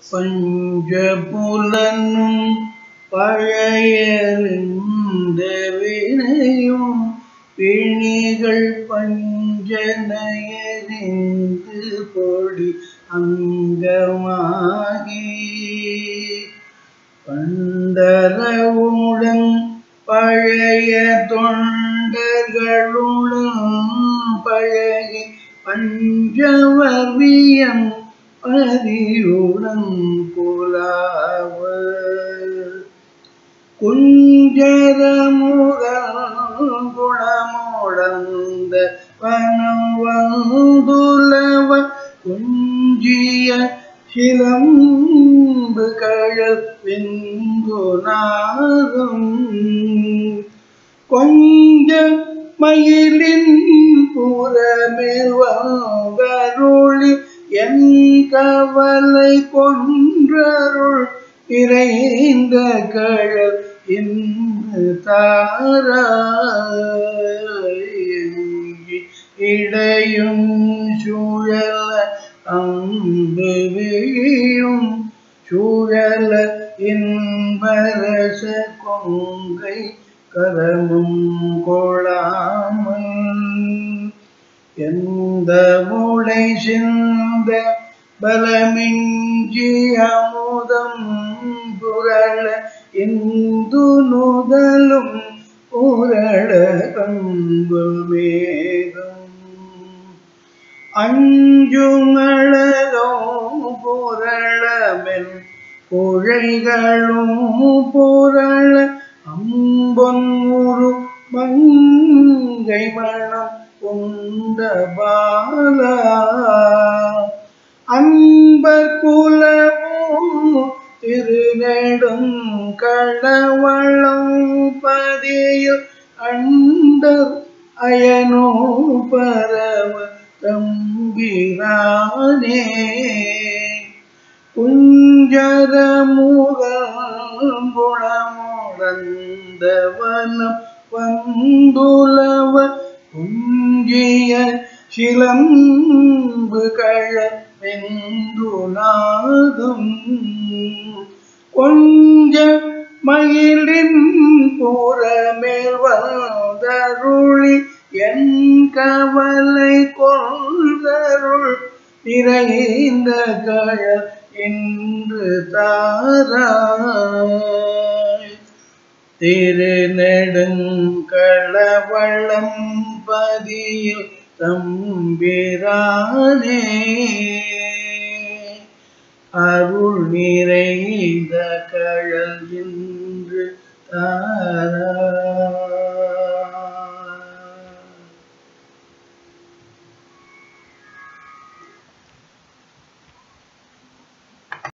பஞ்சபுலனும் பழையறிந்த வினையும் பிணிகள் பஞ்சனையறிந்து பொடி அங்கமாகி பண்டரவுடன் பழைய தொண்டர்களுடன் பழகி பஞ்சவர்வியம் பதியுடன் புலாவ குஞ்சரமுக குணமுடந்த வனம் வந்துலவ குஞ்சிய சிலம்பு கழல் விந்துநாதம் கொஞ்ச மயிலின் புறமேல் வந்தருளி என் கவலை கொன்றருள் இறைந்த கழல் இன்று தாராயங்கி இடையும் சூழல அம்பு விழியும் சூழல இன்பரச கொங்கை கரமும் கொளாமல் எந்த முளை சிந்த பலமிஞ்சி அமுதம் புரள இந்து நுதலும் புரள கங்குல் மேகம் அஞ்சுமழகோ புரளமென் குழைகளும் புரள அம்பொன்முரு மங்கை மணம் உண்ட பாலா அன்பர் குலமும் திருநெடும் களவளம் பதியில் அண்டர் அயனோ பரவ தம்பிரானே குஞ்சரமுகமுடந்தவனம் வந்துலவ குஞ்சிய சிலம்பு கழ வெந்துநாதம் கொஞ்ச மயிலின் புறமேல் வந்தருளி என் கவலை கொள்தருள் நிறைந்த கழல் இன்று தாராய் திருநெடுங்களவளம் பதியில் தம்பிரானே அருள் நிறைந்த கழல் இன்று தாரா